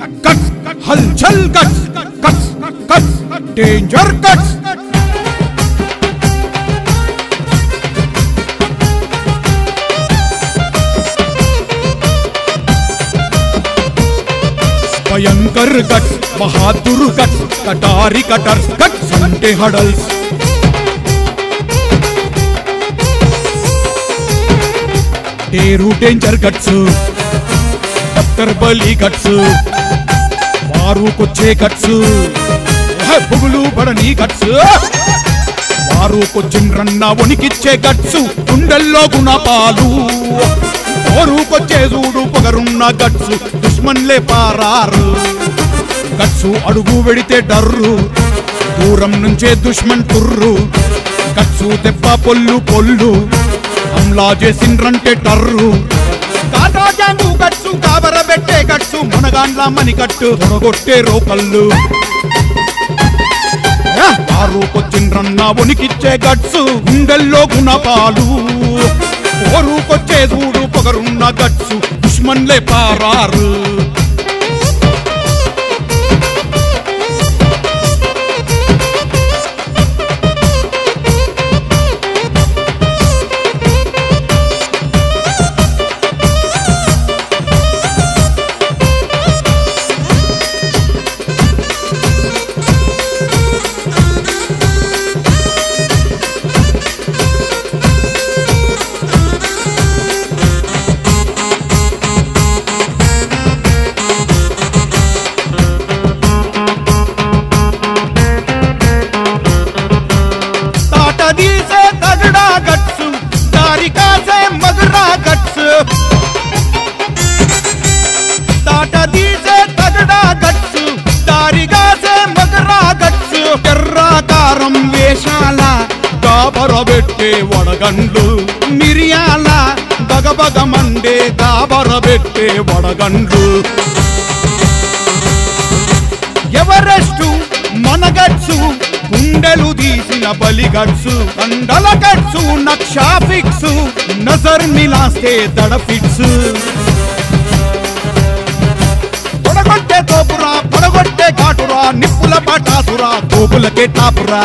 cuts హల్చల్ కట్స్ కట్స్ కట్స్ డేంజర్ కట్స్ భయంకర్ కట్స్ బహాదుర్ కట్స్ కటారి కటర్స్ కట్స్ అంటే హడల్స్ టేరు డేంజర్ కట్స్ డాక్టర్ బలి కట్స్ వారుకొచ్చే కట్స్ బుగులు పడని కట్స్ వారుకొచ్చిండ్రన్న వణికిచ్చే గట్సు గుండెల్లో గుణపాలు ఓరుకొచ్చే చూడు పొగరున్న గట్సు దుష్మన్లే పారారు గట్సు అడుగు వెడితే డర్రు దూరం నుంచే దుష్మన్ తుర్రు గట్సు దెబ్బ పొల్లు పొల్లు అమ్లా చేసిండ్రంటే టర్రు కాటా జాంగు గట్సు కాబర పెట్టే గట్సు మునగాండ్ల మని కట్టు తొడగొట్టే రోకళ్ళు ఆరుకొచ్చిండ్రన్న వణికిచ్చే గట్సు గుండెల్లో గుణపాలు ఓరుకొచ్చే చూడు పొగరున్న గట్సు దుష్మన్లే పారారు తాట తీసే తగడా గట్సు దారి కాసే మగరా గట్సు తాట తీసే తగడా గట్సు దారి కాసే మగరా గట్సు ఎర్రాకారం వేషాల గాబరబెట్టే వడగండ్లు మిరియాల బగబగ మండే గాబరబెట్టే వడగండ్లు ఎవరెస్టు మనగట్సు గుండెలు తీసిన బలిగట్సు కండల గట్సు నక్షా ఫిక్స్ నజర్ మిలాస్తే దడ ఫిక్స్ తొడగొట్టే తోపురా పడగొట్టే కాటురా నిప్పుల పటాసురా తోపులకే టాపురా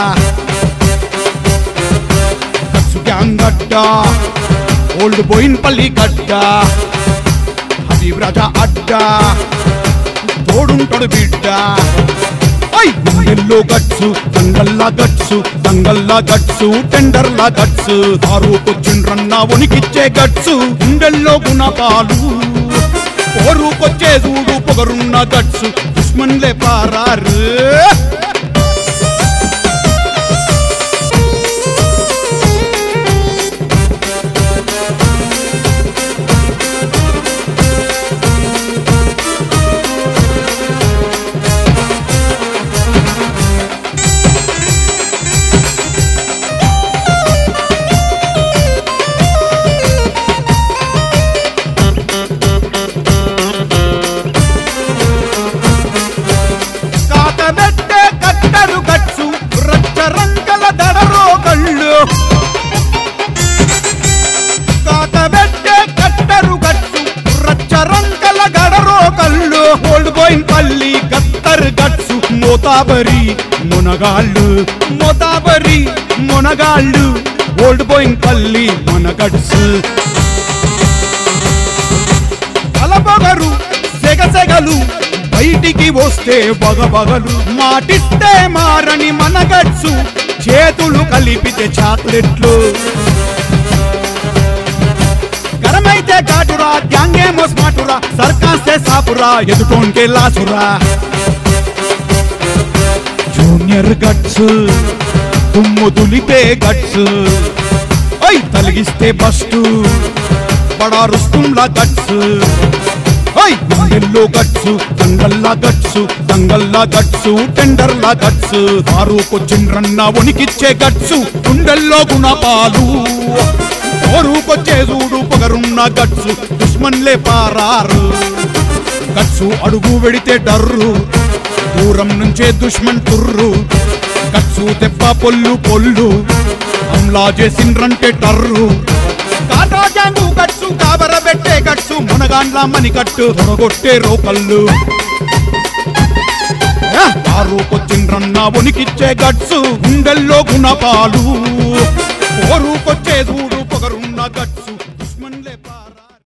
గట్సు గ్యాంగడ్డ ఓల్డ్ బోయిన్ పల్లి గడ్డ హబీబ్ రాజా అడ్డా తోడుంటాడు బిడ్డ ఐ గుండెల్లో గట్సు దంగల్లా గట్సు దంగల్లా గట్సు టెండర్లా గట్సు ఆరుకొచ్చిండ్రన్న వణికిచ్చే గట్సు గుండెల్లో గుణపాలు ఓరుకొచ్చే చూడు పొగరున్న గట్సు దుష్మన్లే పారారు కాకబెట్టే కట్టరు గట్సు రచ్చరంకల దడరో కళ్ళు కాకబెట్టే కట్టరు గట్సు రచ్చరంకల గడరో కళ్ళు ఓల్డ్ బోయిన్ పల్లి గత్తర్ గట్సు మోతాబరి మునగాళ్ళు మోతాబరి మునగాళ్ళు ఓల్డ్ బోయిన్ పల్లి మునగడ్సు కలబగరు సెగసెగలు బయటికి వస్తే బగబగలు మాటిస్తే మారని మనగట్సు చేతులు కలిపితే చాక్లెట్లు గరమైతే కాటురా త్యాంగేమో స్మాటురా సర్కాస్తే సాపురా ఎదుటోంటే లాసురా జూనియర్ గట్స్ దుమ్ము దులిపే గట్స్ ఐ తలిగిస్తే బస్టు బడా రుస్తుంలా గట్స్ ఐ గుండెల్లో గట్సు దంగల్లా గట్సు దంగల్లా గట్సు టెండర్లా గట్సు ఆరుకొచ్చిండ్రన్న వణికిచ్చే గట్సు గుండెల్లో గుణపాలు ఓరుకొచ్చే చూడు పొగరున్న గట్సు దుష్మన్లే పారారు గట్సు అడుగు వెడితే డర్రు దూరం నుంచే దుష్మన్ తుర్రు గట్సు దెబ్బ పొల్లు పొల్లు అమ్లా చేసిండ్రంటే టర్రు కాటా జాంగు గట్సు కాబర పెట్టే గట్సు మునగాండ్ల మని కట్టు తొడగొట్టే రోకళ్ళు కారుకొచ్చిండ్రన్న ఉనికిచ్చే గట్స్ గుండెల్లో గుణపాలు ఓరు